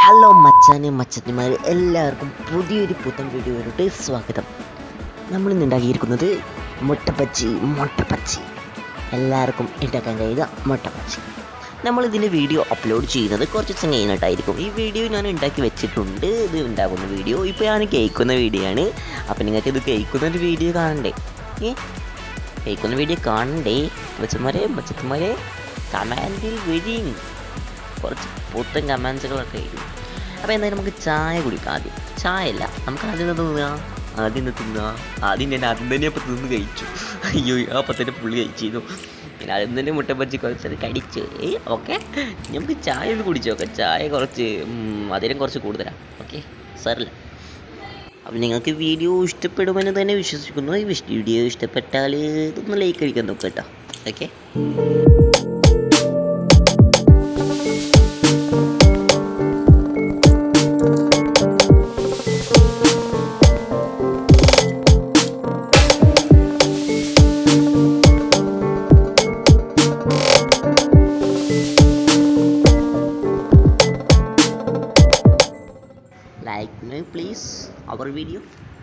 hello മച്ചാനെ മച്ചന്മാർ എല്ലാവർക്കും പുതിയൊരു പുത്തൻ വീഡിയോയിലോട്ട് സ്വാഗതം നമ്മൾ ഇന്ന് ഉണ്ടാക്കിയിരിക്കുന്നത് മുട്ടപ്പച്ചി മുട്ടപ്പച്ചി എല്ലാവർക്കും ഉണ്ടാക്കാൻ കഴിയുക മുട്ടപ്പച്ചി നമ്മൾ ഇതിൻ്റെ വീഡിയോ അപ്ലോഡ് ചെയ്യുന്നത് കുറച്ച് ദിവസം കഴിഞ്ഞിട്ടായിരിക്കും ഈ വീഡിയോ ഞാൻ ഉണ്ടാക്കി വെച്ചിട്ടുണ്ട് ഇത് ഉണ്ടാക്കുന്ന വീഡിയോ ഇപ്പോൾ ഞാൻ കേൾക്കുന്ന വീഡിയോ ആണ് അപ്പോൾ നിങ്ങൾക്ക് ഇത് കേൾക്കുന്ന ഒരു വീഡിയോ കാണണ്ടേ ഏ കേൾക്കുന്ന വീഡിയോ കാണണ്ടേ മച്ചന്മാരെ മച്ചന്മാരെ കമാൻഡിൽ വരിങ് കുറച്ച് പുത്തൻ കമാൻസുകളൊക്കെ വരും അപ്പോൾ എന്തായാലും നമുക്ക് ചായ കുടിക്കാം ആദ്യം ചായ അല്ല നമുക്ക് ആദ്യം എന്താ തിന്നുക ആദ്യം എന്താ തിന്നുക ആദ്യം ഞാൻ ആദ്യം തന്നെ അപ്പോൾ തിന്ന് കഴിച്ചു അയ്യോ ആ അപ്പം തന്നെ പുള്ളി കഴിച്ചിരുന്നു പിന്നെ ആദ്യം തന്നെ മുട്ടപ്പച്ചി കുറച്ചത് കടിച്ചു ഏ ഓക്കെ നമുക്ക് ചായ ഒന്ന് കുടിച്ചു നോക്കാം ചായ കുറച്ച് മധുരം കുറച്ച് കൂടുതലാണ് ഓക്കെ സാറില്ല അപ്പം നിങ്ങൾക്ക് വീഡിയോ ഇഷ്ടപ്പെടുമെന്ന് തന്നെ വിശ്വസിക്കുന്നു ഈ വീഡിയോ ഇഷ്ടപ്പെട്ടാൽ ഇതൊന്ന് ലൈക്ക് അടിക്കാൻ നോക്കാം കേട്ടോ okay like me please our video